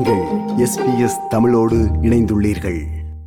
நீங்கள் எஸ்பிஎஸ் தமிழோடு இணைந்துள்ளீர்கள்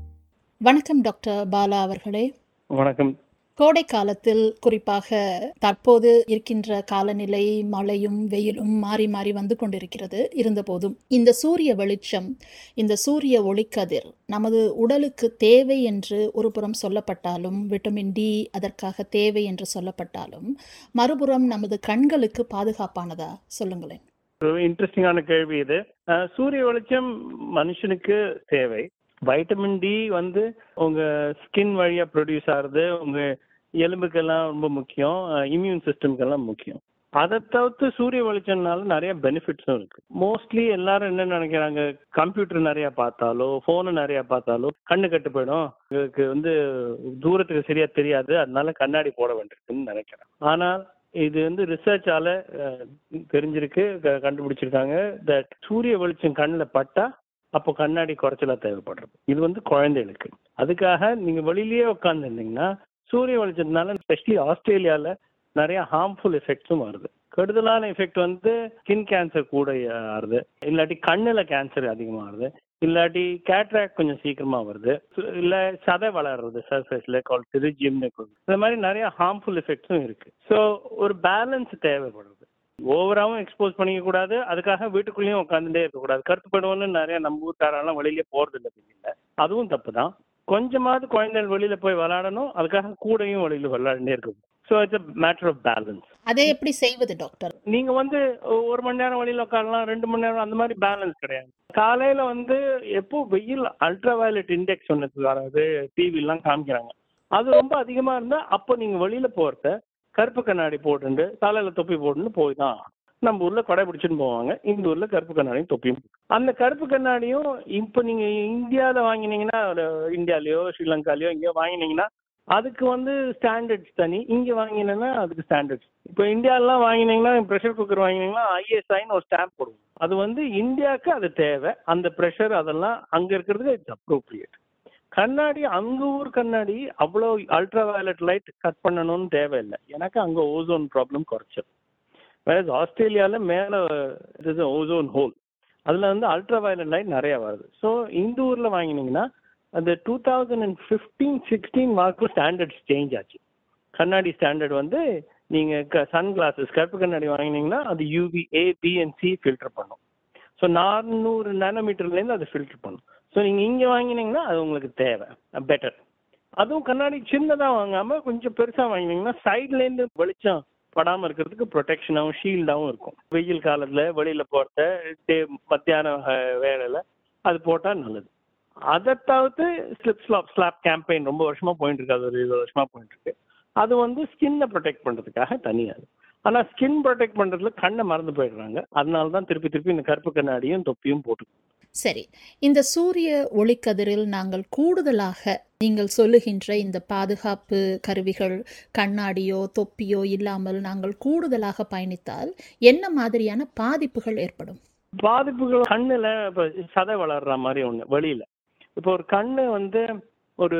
வணக்கம் டாக்டர் பாலா அவர்களே வணக்கம் கோடை காலத்தில் குறிப்பாக தற்போது இருக்கின்ற காலநிலை மழையும் வெயிலும் மாறி மாறி வந்து கொண்டிருக்கிறது இருந்தபோதும் இந்த சூரிய வெளிச்சம் இந்த சூரிய ஒளிக்கதிர் நமது உடலுக்கு தேவை என்று ஒரு புறம் சொல்லப்பட்டாலும் விட்டமின் டி அதற்காக தேவை என்று சொல்லப்பட்டாலும் மறுபுறம் நமது கண்களுக்கு பாதுகாப்பானதா சொல்லுங்களேன் ஒரு இன்ட்ரெஸ்டிங்கான கேள்வி இது அஹ், சூரிய வெளிச்சம் மனுஷனுக்கு தேவை வைட்டமின் டி வந்து உங்க ஸ்கின் வழியா ப்ரொடியூஸ் ஆகுறது உங்க எலும்புக்கெல்லாம் ரொம்ப முக்கியம் இம்யூன் சிஸ்டம்க்கெல்லாம் முக்கியம் அதை தவிர்த்து சூரிய வெளிச்சம்னால நிறைய பெனிஃபிட்ஸும் இருக்கு மோஸ்ட்லி எல்லாரும் என்ன நினைக்கிறாங்க கம்ப்யூட்டர் நிறைய பார்த்தாலோ போனு நிறைய பார்த்தாலோ கண்ணு கட்டு போயிடும் உங்களுக்கு வந்து தூரத்துக்கு சரியா தெரியாது அதனால கண்ணாடி போட வேண்டியிருக்குன்னு நினைக்கிறேன் ஆனால் இது வந்து ரிசர்ச்சால தெரிஞ்சிருக்கு க- கண்டுபிடிச்சிருக்காங்க தட் சூரிய வெளிச்சம் கண்ணில் பட்டா அப்போ கண்ணாடி குறைச்சலா தேவைப்படுறது இது வந்து குழந்தைகளுக்கு அதுக்காக நீங்க வெளியிலேயே உட்காந்துருந்தீங்கன்னா சூரிய வெளிச்சத்தினால ஸ்பெஷலி ஆஸ்திரேலியால நிறைய ஹார்ம்ஃபுல் எஃபெக்ட்ஸும் வருது கெடுதலான எஃபெக்ட் வந்து ஸ்கின் கேன்சர் கூட ஆறுது இல்லாட்டி கண்ணுல கேன்சர் அதிகமாகுது இல்லாட்டி கேட்ராக்ட் கொஞ்சம் சீக்கிரமா வருது இல்ல சதை வளர்றது சர்ஃபேஸ்ல கால் திருஜியம்னு இந்த மாதிரி நிறைய ஹார்ம்ஃபுல் எஃபெக்ட்ஸும் இருக்கு ஸோ ஒரு பேலன்ஸ் தேவைப்படுது ஓவராவும் எக்ஸ்போஸ் பண்ணிக்க கூடாது அதுக்காக வீட்டுக்குள்ளேயும் உட்காந்துட்டே இருக்கக்கூடாது கருத்து படுவோம்னு நிறைய நம்ம ஊர்க்காரெல்லாம் வெளியில போறது இல்லை வெளியில அதுவும் தப்பு தான் கொஞ்சமாவது குழந்தைகள் வெளியில போய் விளையாடணும் அதுக்காக கூடையும் வெளியில விளையாடிட்டே இருக்கும் so it's a matter of balance அதை எப்படி செய்வது டாக்டர் நீங்க வந்து ஒரு மணி நேரம் வெளியில உட்காரலாம் ரெண்டு மணி நேரம் அந்த மாதிரி பேலன்ஸ் கிடையாது காலையில வந்து எப்போ வெயில் அல்ட்ரா வயலட் இண்டெக்ஸ் ஒன்று வராது டிவி எல்லாம் காமிக்கிறாங்க அது ரொம்ப அதிகமா இருந்தா அப்போ நீங்க வெளியில போறத கருப்பு கண்ணாடி போட்டுண்டு தலையில தொப்பி போட்டுன்னு போய் தான் ஆகணும். நம்ம ஊர்ல கொடை பிடிச்சுன்னு போவாங்க இந்த ஊர்ல கருப்பு கண்ணாடியும் தொப்பியும் அந்த கருப்பு கண்ணாடியும் இப்போ நீங்க இந்தியாவில் வாங்கினீங்கன்னா ஒரு இந்தியாலயோ ஸ்ரீலங்காலயோ எங்கேயோ வாங்கினீங்கன்னா அதுக்கு வந்து ஸ்டாண்டர்ட்ஸ் தனி இங்க வாங்கினீங்கன்னா அதுக்கு ஸ்டாண்டர்ட்ஸ் இப்போ இந்தியாலாம் வாங்கினீங்கன்னா ப்ரெஷர் குக்கர் வாங்கினீங்கன்னா ஐஎஸ்ஐன்னு ஒரு ஸ்டாம்ப் போடுவோம் அது வந்து இந்தியாவுக்கு அது தேவை அந்த ப்ரெஷர் அதெல்லாம் அங்க இருக்கிறதுக்கு இட்ஸ் அப்ரோப்ரியேட் கண்ணாடி அங்க ஊர் கண்ணாடி அவ்வளோ அல்ட்ரா வயலட் லைட் கட் பண்ணணும்னு தேவையில்லை எனக்கு அங்க ஓசோன் ப்ராப்ளம் குறைச்சல் வேற ஆஸ்திரேலியால மேல ஓசோன் ஹோல் அதுல வந்து அல்ட்ரா வயலட் லைட் நிறைய வருது ஸோ இந்த ஊர்ல வாங்கினீங்கன்னா அந்த two thousand and fifteen sixteen மார்க்கும் ஸ்டாண்டர்ட்ஸ் சேஞ்ச் ஆச்சு கண்ணாடி ஸ்டாண்டர்ட் வந்து நீங்க சன் கிளாஸஸ் கருப்பு கண்ணாடி வாங்கினீங்கன்னா அது UV A B and C filter பண்ணும் ஸோ நானூறு நேனோமீட்டர்லேருந்து அது ஃபில்டர் பண்ணும் ஸோ நீங்கள் இங்கே வாங்கினீங்கன்னா அது உங்களுக்கு தேவை பெட்டர் அதுவும் கண்ணாடி சின்னதாக வாங்காமல் கொஞ்சம் பெருசாக வாங்கினீங்கன்னா சைட்லேருந்து வெளிச்சம் படாமல் இருக்கிறதுக்கு ப்ரொடெக்ஷனாகவும் ஷீல்டாகவும் இருக்கும் வெயில் காலத்தில் வெளியில் போகிறத டே மத்தியான அஹ், வேலையில் அது போட்டால் நல்லது அதை தவிர்த்து ஸ்லிப் ஸ்லாப் ஸ்லாப் கேம்பெயின் ரொம்ப வருஷமா போயிட்டு இருக்கு அது ஒரு இருபது வருஷமா போயிட்டு இருக்கு அது வந்து ஸ்கின்னை ப்ரொடெக்ட் பண்றதுக்காக தனியாது ஆனா ஸ்கின் ப்ரொடெக்ட் பண்றதுல கண்ணை மறந்து போயிடுறாங்க அதனால தான் திருப்பி திருப்பி இந்த கருப்பு கண்ணாடியும் தொப்பியும் போட்டு சரி இந்த சூரிய ஒளிக்கதிரில் நாங்கள் கூடுதலாக நீங்கள் சொல்லுகின்ற இந்த பாதுகாப்பு கருவிகள் கண்ணாடியோ தொப்பியோ இல்லாமல் நாங்கள் கூடுதலாக பயணித்தால் என்ன மாதிரியான பாதிப்புகள் ஏற்படும் பாதிப்புகள் கண்ணுல இப்ப சதை வளர்ற மாதிரி ஒண்ணு வெளியில இப்போ ஒரு கண்ணு வந்து ஒரு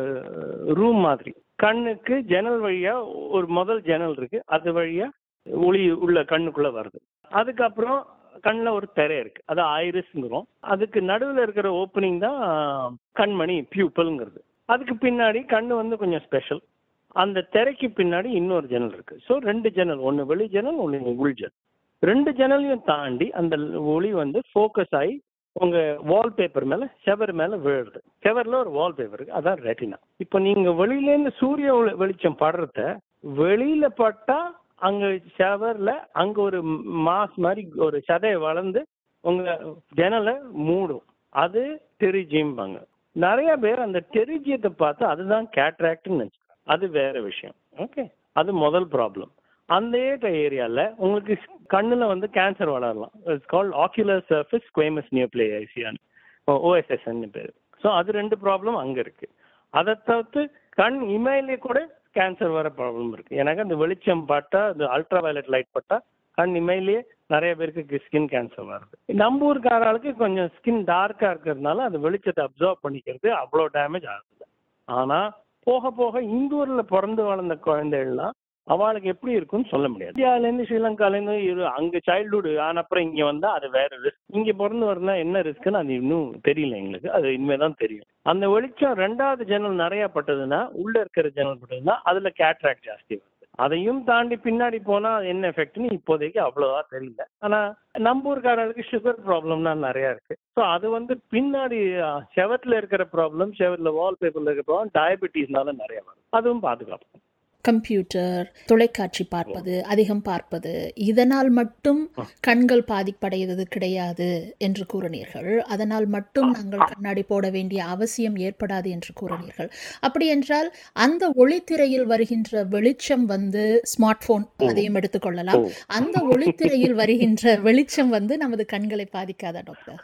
ரூம் மாதிரி கண்ணுக்கு ஜன்னல் வழியா ஒரு முதல் ஜன்னல் இருக்கு அது வழியா ஒளி உள்ள கண்ணுக்குள்ள வருது அதுக்கப்புறம் கண்ணில் ஒரு திரை இருக்கு அது ஐரிஸ்ங்கிறோம் அதுக்கு நடுவில் இருக்கிற ஓப்பனிங் தான் கண்மணி பியூப்பல்ங்கிறது அதுக்கு பின்னாடி கண்ணு வந்து கொஞ்சம் ஸ்பெஷல் அந்த திரைக்கு பின்னாடி இன்னொரு ஜன்னல் இருக்கு ஸோ ரெண்டு ஜன்னல் ஒன்று வெளி ஜன்னல் ஒன்று உள் ஜன்னல் ரெண்டு ஜன்னலையும் தாண்டி அந்த ஒளி வந்து ஃபோக்கஸ் ஆகி உங்க வால்பேப்பர் மேல செவர் மேல விழுது செவர்ல ஒரு வால்பேப்பர் இருக்கு அதான் ரெட்டினா இப்போ நீங்க வெளியில இருந்து சூரிய ஒளி- வெளிச்சம் படுறத வெளியில பட்டா அங்க செவர்ல அங்க ஒரு மாஸ் மாதிரி ஒரு சதையை வளர்ந்து உங்க ஜன்னலை மூடும் அது டெரிஜியம்பாங்க நிறைய பேர் அந்த டெரிஜியத்தை பார்த்து அதுதான் கேட்ராக்ட்னு நினைச்சுக்கிறாங்க அது வேற விஷயம் ஓகே அது முதல் ப்ராப்ளம் அந்த ஏரியால உங்களுக்கு கண்ணுல வந்து கேன்சர் வளரலாம் it's call ocular surface squamous நியோப்ளேசியான் ஓஎஸ்எஸ்ன்னு பேர் ஸோ அது ரெண்டு ப்ராப்ளம் அங்க இருக்கு அதை தவிர்த்து கண் இமையிலே கூட கேன்சர் வர ப்ராப்ளம் இருக்கு எனக்கு அந்த வெளிச்சம் பட்டா அந்த அல்ட்ரா வயலட் லைட் பட்டா கண் இமையிலேயே நிறைய பேருக்கு ஸ்கின் கேன்சர் வருது நம்ம ஊருக்கார ஆளுக்கு கொஞ்சம் ஸ்கின் டார்க்கா இருக்கிறதுனால அந்த வெளிச்சத்தை அப்சர்வ் பண்ணிக்கிறது அவ்வளோ டேமேஜ் ஆகுது ஆனா போக போக இந்த ஊர்ல பிறந்து வளர்ந்த குழந்தைகள்லாம் அவளுக்கு எப்படி இருக்கும்னு சொல்ல முடியாது இந்தியால இருந்து ஸ்ரீலங்கால இருந்து இரு- அங்க சைல்ட்ஹுட் ஆன அப்புறம் இங்க வந்தா அது வேற ரிஸ்க் இங்க பிறந்து வரலாம் என்ன ரிஸ்க்னு அது இன்னும் தெரியல எங்களுக்கு அது இனிமேதான் தெரியும் அந்த வெளிச்சம் ரெண்டாவது ஜன்னல் நிறைய பட்டதுன்னா உள்ள இருக்கிற ஜன்னல் பட்டதுன்னா அதுல கேட்ராக்ட் ஜாஸ்தி வருது அதையும் தாண்டி பின்னாடி போனா அது என்ன எஃபெக்ட்னு இப்போதைக்கு அவ்வளவா தெரியல ஆனா நம்ம ஊருக்காரர்களுக்கு சுகர் ப்ராப்ளம்னா நிறைய இருக்கு ஸோ அது வந்து பின்னாடி அஹ், செவத்துல இருக்கிற ப்ராப்ளம் செவத்துல வால் பேப்பர்ல இருக்கிற ப்ராப்ளம் டயபெட்டிஸ்னால நிறைய வரும் அதுவும் பாதுகாப்பு கம்ப்யூட்டர் தொலைக்காட்சி பார்ப்பது அதிகம் பார்ப்பது இதனால் மட்டும் கண்கள் பாதிப்படைவது கிடையாது என்று கூறினீர்கள் அதனால் மட்டும் நாங்கள் கண்ணாடி போட வேண்டிய அவசியம் ஏற்படாது என்று கூறினீர்கள் அப்படி என்றால் அந்த ஒளித்திரையில் வருகின்ற வெளிச்சம் வந்து ஸ்மார்ட் போன் அதையும் எடுத்துக்கொள்ளலாம் அந்த ஒளித்திரையில் வருகின்ற வெளிச்சம் வந்து நமது கண்களை பாதிக்காதா doctor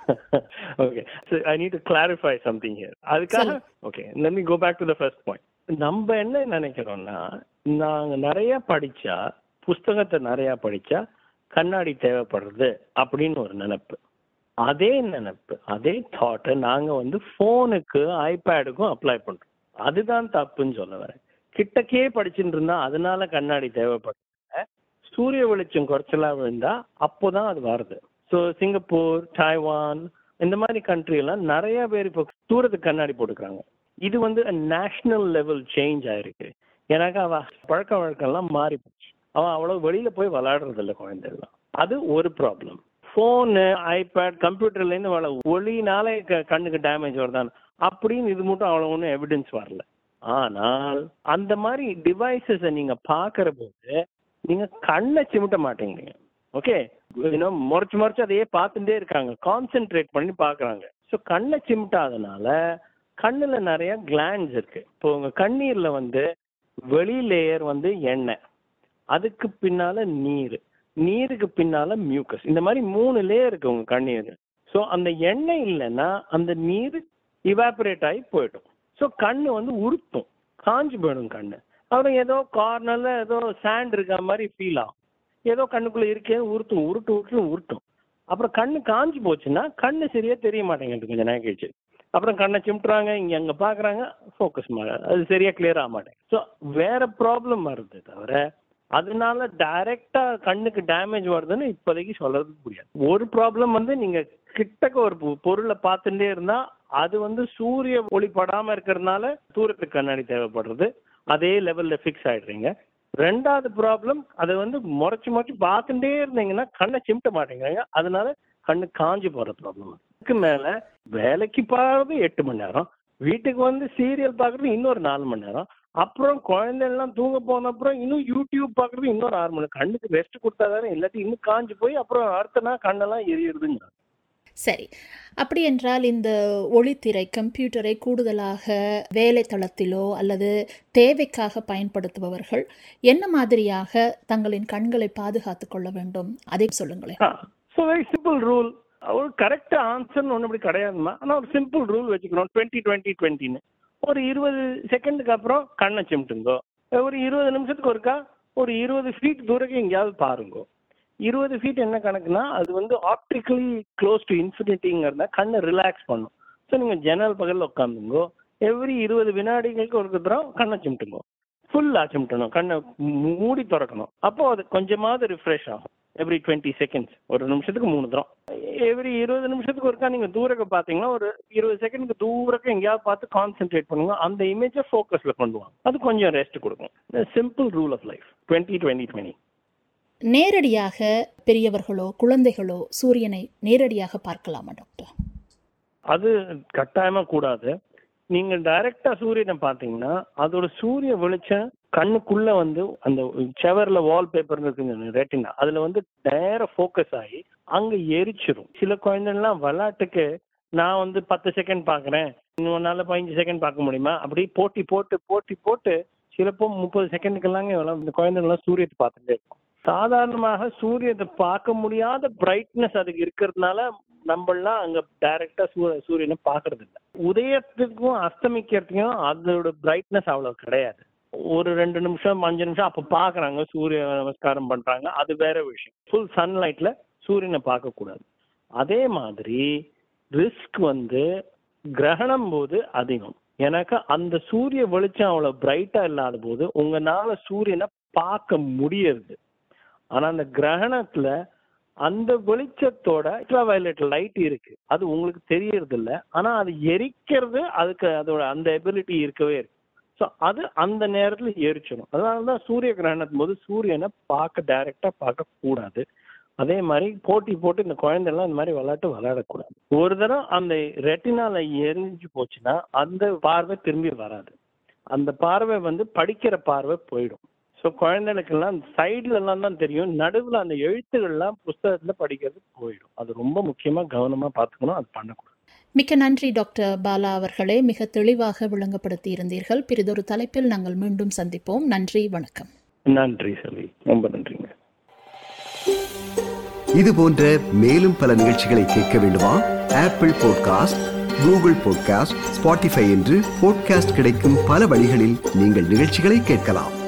okay I need to clarify something here அதுக்காக okay let me go back to the first point நம்ம என்ன நினைக்கிறோம்னா நாங்க நிறைய படிச்சா புஸ்தகத்தை நிறைய படிச்சா கண்ணாடி தேவைப்படுறது அப்படின்னு ஒரு நினைப்பு அதே நினைப்பு அதே தாட்டை நாங்க வந்து போனுக்கு ஐபேடுக்கும் அப்ளை பண்றோம் அதுதான் தப்புன்னு சொல்ல வரேன் கிட்டக்கே படிச்சுட்டு இருந்தா அதனால கண்ணாடி தேவைப்படுது சூரிய வெளிச்சம் குறைச்சலா விழுந்தா அப்போதான் அது வருது ஸோ சிங்கப்பூர் டைவான் இந்த மாதிரி கண்ட்ரி எல்லாம் நிறைய பேர் இப்போ தூரத்துக்கு கண்ணாடி போட்டுக்கிறாங்க இது வந்து நேஷனல் லெவல் சேஞ்ச் ஆயிருக்கு ஏன்னாக்கா அவ பழக்க வழக்கம்லாம் மாறி போச்சு அவன் அவ்வளவு வெளியில போய் விளையாடுறது இல்லை குழந்தைகள்லாம் அது ஒரு ப்ராப்ளம் ஃபோனு ஐபேட் கம்ப்யூட்டர்ல இருந்து வள ஒளினாலே க- கண்ணுக்கு டேமேஜ் வருதான் அப்படின்னு இது மட்டும் அவ்வளவு ஒன்றும் எவிடன்ஸ் வரல ஆனால் அந்த மாதிரி டிவைசஸை நீங்க பாக்குற போது நீங்க கண்ணை சிமிட்ட மாட்டேங்கிறீங்க ஓகே இன்னும் முறைச்சு முறைச்சு அதையே பார்த்துட்டே இருக்காங்க கான்சென்ட்ரேட் பண்ணி பார்க்கறாங்க ஸோ கண்ணை சிமிட்டாதனால கண்ணுல நிறைய கிளாண்ட்ஸ் இருக்கு இப்போ உங்க கண்ணீர்ல வந்து வெளி லேயர் வந்து எண்ணெய் அதுக்கு பின்னால நீர் நீருக்கு பின்னால மியூக்கஸ் இந்த மாதிரி மூணு லேயர் இருக்கு உங்க கண்ணீர் ஸோ அந்த எண்ணெய் இல்லைன்னா அந்த நீர் இவாபரேட் ஆகி போயிடும் ஸோ கண்ணு வந்து உருத்தும் காஞ்சு போயிடும் கண்ணு அப்புறம் ஏதோ கார்னர்ல ஏதோ சாண்ட் இருக்க மாதிரி ஃபீல் ஆகும் ஏதோ கண்ணுக்குள்ள இருக்கே உருட்டும் உருட்டு உருட்டு உருட்டும் அப்புறம் கண்ணு காஞ்சு போச்சுன்னா கண்ணு சரியா தெரிய மாட்டேங்குது கொஞ்சம் நேரம் கழிச்சு அப்புறம் கண்ணை சிமிட்டுறாங்க இங்க அங்க பாக்குறாங்க ஃபோக்கஸ் அது சரியா கிளியர் ஆக மாட்டேங்குது ஸோ வேற ப்ராப்ளம் வருது தவிர அதனால டைரக்டா கண்ணுக்கு டேமேஜ் வருதுன்னு இப்போதைக்கு சொல்றது முடியாது ஒரு ப்ராப்ளம் வந்து நீங்க கிட்டக்க ஒரு பொ- பொருளை பார்த்துட்டே இருந்தா அது வந்து சூரிய ஒளி படாம இருக்கிறதுனால தூரத்துக்கு கண்ணாடி தேவைப்படுறது அதே லெவல்ல ஃபிக்ஸ் ஆயிடுறீங்க ரெண்டாவது ப்ராப்ளம் அதை வந்து முறைச்சு முறைச்சு பார்த்துட்டே இருந்தீங்கன்னா கண்ணை சிமிட்ட மாட்டேங்கிறாங்க அதனால கண்ணு காஞ்சு போற ப்ராப்ளம் அதுக்கு மேல வேலைக்கு பார்க்கறது எட்டு மணி நேரம் வீட்டுக்கு வந்து சீரியல் பார்க்கறது இன்னொரு நாலு மணி நேரம் அப்புறம் குழந்தைலாம் தூங்க போன அப்புறம் இன்னும் யூடியூப் பார்க்கறது இன்னொரு ஆறு மணி நேரம் கண்ணுக்கு ரெஸ்ட் கொடுத்தாதானே இல்லாட்டி இன்னும் காஞ்சு போய் அப்புறம் அடுத்த நாள் கண்ணெல்லாம் எரியுறதுங்க சரி அப்படி என்றால் இந்த ஒளித்திரை கம்ப்யூட்டரை கூடுதலாக வேலை தளத்திலோ அல்லது தேவைக்காக பயன்படுத்துபவர்கள் என்ன மாதிரியாக தங்களின் கண்களை பாதுகாத்துக் கொள்ள வேண்டும் அதை சொல்லுங்களேன் ஸோ வெரி சிம்பிள் ரூல் ஒரு கரெக்ட் ஆன்சர்னு ஒன்று அப்படி கிடையாதுமா ஆனால் ஒரு சிம்பிள் ரூல் வச்சுக்கணும் டுவெண்ட்டி டுவெண்ட்டி டுவெண்ட்டின்னு ஒரு இருபது செகண்டுக்கு அப்புறம் கண்ணை சிமிட்டுங்கோ ஒரு இருபது நிமிஷத்துக்கு ஒருக்கா ஒரு இருபது ஃபீட் தூரக்கு எங்கேயாவது பாருங்கோ இருபது ஃபீட் என்ன கணக்குனா அது வந்து ஆப்டிக்கலி க்ளோஸ் டு இன்ஃபினிட்டிங்கிறத கண்ணை ரிலாக்ஸ் பண்ணும் ஸோ நீங்கள் ஜன்னல் பகலில் உட்காந்துங்கோ எவ்ரி இருபது வினாடிகளுக்கு ஒரு தரம் கண்ணை சிமிட்டுங்கோ ஃபுல்லாக சிமிட்டணும் கண்ணை மூ- மூடி திறக்கணும் அப்போ அது கொஞ்சமாவது ரிஃப்ரெஷ் ஆகும் எவ்ரி டுவெண்ட்டி செகண்ட்ஸ் ஒரு நிமிஷத்துக்கு மூணு தரம் எவ்ரி இருபது நிமிஷத்துக்கு ஒருக்கா நீங்கள் தூரக்க பார்த்தீங்கன்னா ஒரு இருபது செகண்டுக்கு தூரக்க எங்கேயாவது பார்த்து கான்சென்ட்ரேட் பண்ணுங்க அந்த இமேஜை ஃபோக்கஸில் கொண்டு வாங்க அது கொஞ்சம் ரெஸ்ட் கொடுக்கும் simple rule of life twenty twenty twenty நேரடியாக பெரியவர்களோ குழந்தைகளோ சூரியனை நேரடியாக பார்க்கலாமா டாக்டர் அது கட்டாயமா கூடாது நீங்க டைரக்டா சூரியனை பாத்தீங்கன்னா அதோட சூரிய வெளிச்சம் கண்ணுக்குள்ள வந்து அந்த செவர்ல வால் பேப்பர் இருக்குங்க ரெட்டினா அதுல வந்து நேர ஃபோக்கஸ் ஆகி அங்க எரிச்சிரும் சில குழந்தைங்கலாம் விளையாட்டுக்கு நான் வந்து பத்து செகண்ட் பாக்குறேன் இன்னொன்னால பதினஞ்சு செகண்ட் பார்க்க முடியுமா அப்படி போட்டி போட்டு போட்டி போட்டு சிலப்போ முப்பது செகண்டுக்கெல்லாங்க இந்த குழந்தைங்களாம் சூரியத்தை பார்த்துட்டே இருக்கும் சாதாரணமாக சூரியத்தை பார்க்க முடியாத பிரைட்னஸ் அதுக்கு இருக்கிறதுனால நம்மளாம் அங்க டைரக்டா சூரிய சூரியனை பார்க்கறது இல்லை உதயத்துக்கும் அஸ்தமிக்கிறதுக்கும் அதோட பிரைட்னஸ் அவ்வளவு கிடையாது ஒரு ரெண்டு நிமிஷம் அஞ்சு நிமிஷம் அப்ப பாக்குறாங்க சூரிய நமஸ்காரம் பண்றாங்க அது வேற விஷயம் ஃபுல் சன்லைட்ல சூரியனை பார்க்க கூடாது அதே மாதிரி ரிஸ்க் வந்து கிரகணம் போது அதிகம் எனக்கு அந்த சூரிய வெளிச்சம் அவ்வளவு பிரைட்டா இல்லாத போது உங்களால சூரியனை பார்க்க முடியறது ஆனா அந்த கிரகணத்துல அந்த வெளிச்சத்தோட அல்ட்ரா வயலட் லைட் இருக்கு அது உங்களுக்கு தெரியறது இல்ல ஆனா அது எரிக்கிறது அதுக்கு அதோட அந்த எபிலிட்டி இருக்கவே இருக்கு ஸோ அது அந்த நேரத்துல எரிச்சிடும் அதனாலதான் சூரிய கிரகணத்தின் போது சூரியனை பார்க்க டைரக்டா பார்க்க கூடாது அதே மாதிரி போட்டி போட்டு இந்த குழந்தைலாம் இந்த மாதிரி விளையாட்டு விளையாடக்கூடாது ஒரு தடவை அந்த ரெட்டினால எரிஞ்சு போச்சுன்னா அந்த பார்வை திரும்பி வராது அந்த பார்வை வந்து படிக்கிற பார்வை போயிடும் ஸோ குழந்தைகளுக்கெல்லாம் சைடுல எல்லாம் தான் தெரியும் நடுவில் அந்த எழுத்துக்கள்லாம் புஸ்தகத்துல படிக்கிறது போயிடும் அது ரொம்ப முக்கியமா கவனமா பார்த்துக்கணும் அது பண்ணக்கூடாது மிக்க நன்றி டாக்டர் பாலா அவர்களே மிக தெளிவாக விளங்கப்படுத்தி இருந்தீர்கள் பிறிதொரு தலைப்பில் நாங்கள் மீண்டும் சந்திப்போம் நன்றி வணக்கம் நன்றி செல்வி ரொம்ப நன்றிங்க இது போன்ற மேலும் பல நிகழ்ச்சிகளை கேட்க வேண்டுமா Apple podcast Google podcast Spotify என்று பாட்காஸ்ட் கிடைக்கும் பல வழிகளில் நீங்கள் நிகழ்ச்சிகளை கேட்கலாம்